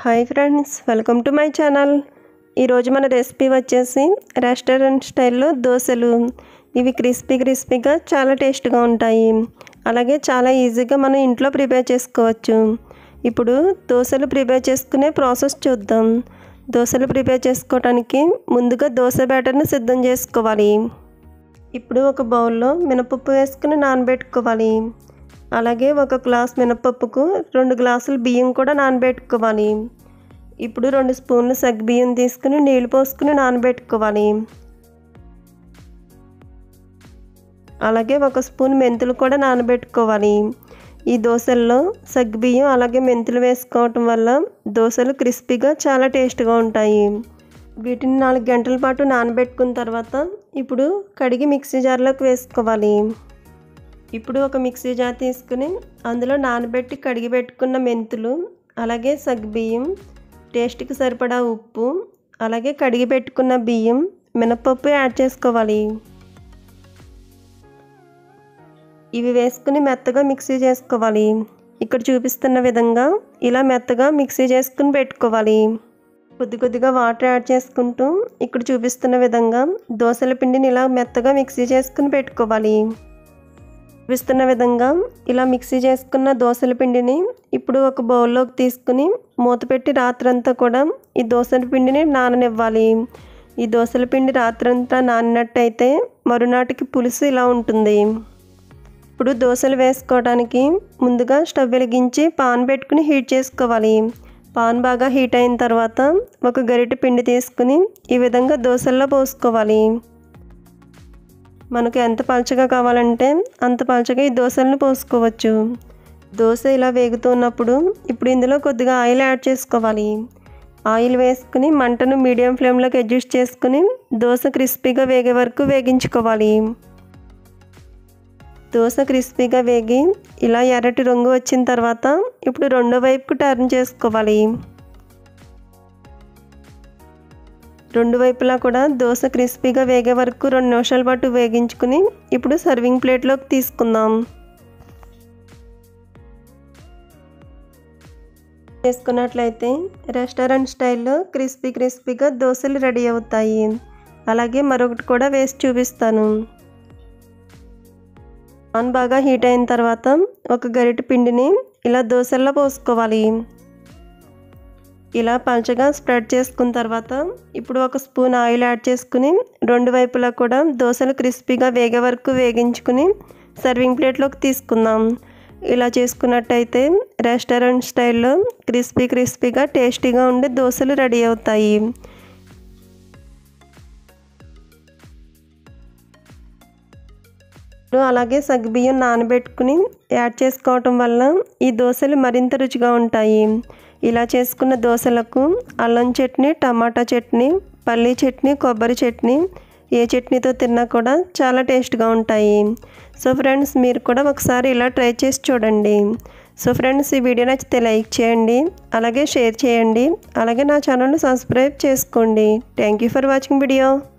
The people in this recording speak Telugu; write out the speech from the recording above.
hi friends welcome to my channel ఈరోజు మన రెసిపీ వచ్చేసి రెస్టారెంట్ స్టైల్లో దోశలు ఇవి క్రిస్పీ క్రిస్పీగా చాలా టేస్ట్గా ఉంటాయి అలాగే చాలా ఈజీగా మనం ఇంట్లో ప్రిపేర్ చేసుకోవచ్చు ఇప్పుడు దోశలు ప్రిపేర్ చేసుకునే ప్రాసెస్ చూద్దాం దోశలు ప్రిపేర్ చేసుకోవడానికి ముందుగా దోశ బ్యాటర్ని సిద్ధం చేసుకోవాలి ఇప్పుడు ఒక బౌల్లో మినపప్పు వేసుకుని నానబెట్టుకోవాలి అలాగే ఒక గ్లాస్ మినపప్పుకు రెండు గ్లాసులు బియ్యం కూడా నానబెట్టుకోవాలి ఇప్పుడు రెండు స్పూన్లు సగ్గు బియ్యం తీసుకుని నీళ్ళు పోసుకుని నానబెట్టుకోవాలి అలాగే ఒక స్పూన్ మెంతులు కూడా నానబెట్టుకోవాలి ఈ దోశల్లో సగ్గు బియ్యం అలాగే మెంతులు వేసుకోవటం వల్ల దోశలు క్రిస్పీగా చాలా టేస్ట్గా ఉంటాయి వీటిని నాలుగు గంటల పాటు నానబెట్టుకున్న తర్వాత ఇప్పుడు కడిగి మిక్సీ జార్లోకి వేసుకోవాలి ఇప్పుడు ఒక మిక్సీ జార్ తీసుకుని అందులో నానబెట్టి కడిగి పెట్టుకున్న మెంతులు అలాగే సగ్గుబియ్యం టేస్ట్కి సరిపడా ఉప్పు అలాగే కడిగి పెట్టుకున్న బియ్యం మినపప్పు యాడ్ చేసుకోవాలి ఇవి వేసుకుని మెత్తగా మిక్సీ చేసుకోవాలి ఇక్కడ చూపిస్తున్న విధంగా ఇలా మెత్తగా మిక్సీ చేసుకుని పెట్టుకోవాలి కొద్ది కొద్దిగా వాటర్ యాడ్ చేసుకుంటూ ఇక్కడ చూపిస్తున్న విధంగా దోశల పిండిని ఇలా మెత్తగా మిక్సీ చేసుకుని పెట్టుకోవాలి చూపిస్తున్న విధంగా ఇలా మిక్సీ చేసుకున్న దోశల పిండిని ఇప్పుడు ఒక బౌల్లోకి తీసుకుని మూత పెట్టి రాత్రంతా కూడా ఈ దోశల పిండిని నాననివ్వాలి ఈ దోశల పిండి రాత్రంతా నానినట్టయితే మరునాటికి పులుసు ఇలా ఉంటుంది ఇప్పుడు దోశలు వేసుకోవడానికి ముందుగా స్టవ్ వెలిగించి పాన్ పెట్టుకుని హీట్ చేసుకోవాలి పాన్ బాగా హీట్ అయిన తర్వాత ఒక గరిటె పిండి తీసుకుని ఈ విధంగా దోశల్లో పోసుకోవాలి మనకు ఎంత పలచగా కావాలంటే అంత పలచగా ఈ దోశలను పోసుకోవచ్చు దోశ ఇలా వేగుతున్నప్పుడు ఇప్పుడు ఇందులో కొద్దిగా ఆయిల్ యాడ్ చేసుకోవాలి ఆయిల్ వేసుకుని మంటను మీడియం ఫ్లేమ్లోకి అడ్జస్ట్ చేసుకుని దోశ క్రిస్పీగా వేగే వరకు వేగించుకోవాలి దోశ క్రిస్పీగా వేగి ఇలా ఎర్రటి రంగు వచ్చిన తర్వాత ఇప్పుడు రెండో వైపుకు టర్న్ చేసుకోవాలి రెండు వైపులా కూడా దోశ క్రిస్పీగా వేగే వరకు రెండు నిమిషాల పాటు వేగించుకుని ఇప్పుడు సర్వింగ్ ప్లేట్లోకి తీసుకుందాం చేసుకున్నట్లయితే రెస్టారెంట్ స్టైల్లో క్రిస్పీ క్రిస్పీగా దోశలు రెడీ అవుతాయి అలాగే మరొకటి కూడా వేసి చూపిస్తాను పాన్ బాగా హీట్ అయిన తర్వాత ఒక గరిటె పిండిని ఇలా దోశల్లో పోసుకోవాలి ఇలా పల్చగా స్ప్రెడ్ చేసుకున్న తర్వాత ఇప్పుడు ఒక స్పూన్ ఆయిల్ యాడ్ చేసుకుని రెండు వైపులా కూడా దోశలు క్రిస్పీగా వేగే వరకు వేగించుకుని సర్వింగ్ ప్లేట్లోకి తీసుకుందాం ఇలా చేసుకున్నట్టయితే రెస్టారెంట్ స్టైల్లో క్రిస్పీ క్రిస్పీగా టేస్టీగా ఉండే దోశలు రెడీ అవుతాయి అలాగే సగ్గుబియ్యం నానబెట్టుకుని యాడ్ చేసుకోవటం వల్ల ఈ దోశలు మరింత రుచిగా ఉంటాయి ఇలా చేసుకున్న దోశలకు అల్లం చట్నీ టమాటా చట్నీ పల్లీ చట్నీ కొబ్బరి చట్నీ ఏ చట్నీతో తిన్నా కూడా చాలా టేస్ట్గా ఉంటాయి సో ఫ్రెండ్స్ మీరు కూడా ఒకసారి ఇలా ట్రై చేసి చూడండి సో ఫ్రెండ్స్ ఈ వీడియో నచ్చితే లైక్ చేయండి అలాగే షేర్ చేయండి అలాగే నా ఛానల్ని సబ్స్క్రైబ్ చేసుకోండి thank you for watching video